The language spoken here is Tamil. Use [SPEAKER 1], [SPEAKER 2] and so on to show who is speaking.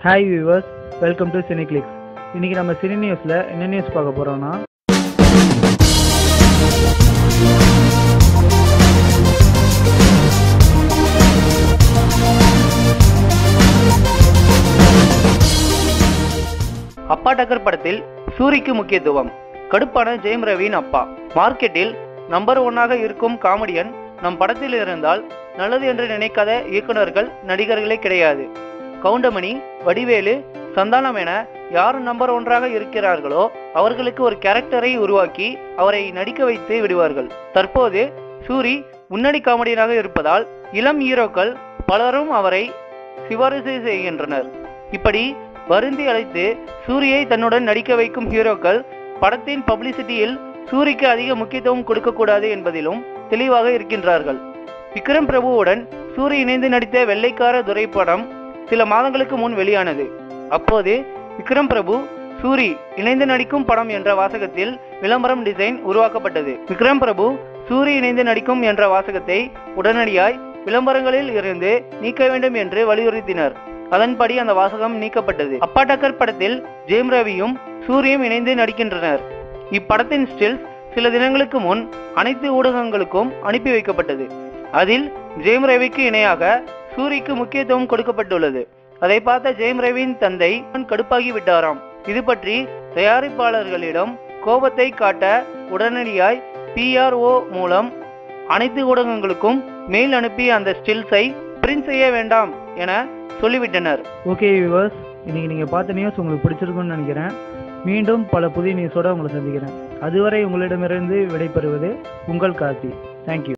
[SPEAKER 1] hi viewers welcome to cine clicks இன்றைக்கி நம்ம சினி நியூஸில் என்ன நியூஸ் பார்க்க போகிறோம்னா
[SPEAKER 2] அப்பா டக்கர் படத்தில் சூரிக்கு முக்கியத்துவம் கடுப்பான ஜெயம் ரவியின் அப்பா மார்க்கெட்டில் நம்பர் ஒன்னாக இருக்கும் காமெடியன் நம் படத்தில் இருந்தால் நல்லது என்று நினைக்காத இயக்குனர்கள் நடிகர்களே கிடையாது கவுண்டமணி வடிவேலு சந்தானம் என யார் நம்பர் ஒன்றாக இருக்கிறார்களோ அவர்களுக்கு ஒரு கேரக்டரை உருவாக்கி அவரை நடிக்க வைத்து விடுவார்கள் தற்போது சூரி முன்னணி காமெடியனாக இருப்பதால் இளம் ஹீரோக்கள் பலரும் அவரை சிபாரிசு செய்கின்றனர் இப்படி வருந்தி அழைத்து சூரியை தன்னுடன் நடிக்க வைக்கும் ஹீரோக்கள் படத்தின் பப்ளிசிட்டியில் சூரிக்கு அதிக முக்கியத்துவம் கொடுக்கக்கூடாது என்பதிலும் தெளிவாக இருக்கின்றார்கள் விக்ரம் பிரபுவுடன் சூரி இணைந்து நடித்த வெள்ளைக்கார துரை படம் சில மாதங்களுக்கு முன் வெளியானது அப்போது விக்ரம் பிரபு சூரி இணைந்து நடிக்கும் படம் என்ற வாசகத்தில் விளம்பரம் டிசைன் உருவாக்கப்பட்டது விக்ரம் பிரபு சூரி இணைந்து நடிக்கும் என்ற வாசகத்தை உடனடியாய் விளம்பரங்களில் இருந்து நீக்க வேண்டும் என்று வலியுறுத்தினர் அதன்படி அந்த வாசகம் நீக்கப்பட்டது அப்பா டக்கர் படத்தில் ஜெயம் ரவியும் சூரியும் இணைந்து நடிக்கின்றனர் இப்படத்தின் ஸ்டில்ஸ் சில தினங்களுக்கு முன் அனைத்து ஊடகங்களுக்கும் அனுப்பி வைக்கப்பட்டது அதில் ஜெயம் ரவிக்கு இணையாக சூரிக்கு முக்கியத்துவம் கொடுக்கப்பட்டுள்ளது அதை பார்த்த ஜெயம் ரவியின் தந்தை கடுப்பாகி விட்டாராம் இது பற்றி தயாரிப்பாளர்களிடம் கோபத்தை காட்ட உடனடியாய் பிஆர்ஓ மூலம் அனைத்து ஊடகங்களுக்கும் மெயில் அனுப்பி அந்த ஸ்டில்ஸை பிரிண்ட் செய்ய வேண்டாம் என சொல்லிவிட்டனர்
[SPEAKER 1] ஓகே வியூவர்ஸ் இன்றைக்கி நீங்கள் பார்த்த நியூஸ் உங்களுக்கு பிடிச்சிருக்குன்னு நினைக்கிறேன் மீண்டும் பல புதிய நியூஸோடு உங்களை சந்திக்கிறேன் அதுவரை உங்களிடமிருந்து விடைபெறுவது உங்கள் கார்த்தி தேங்க்யூ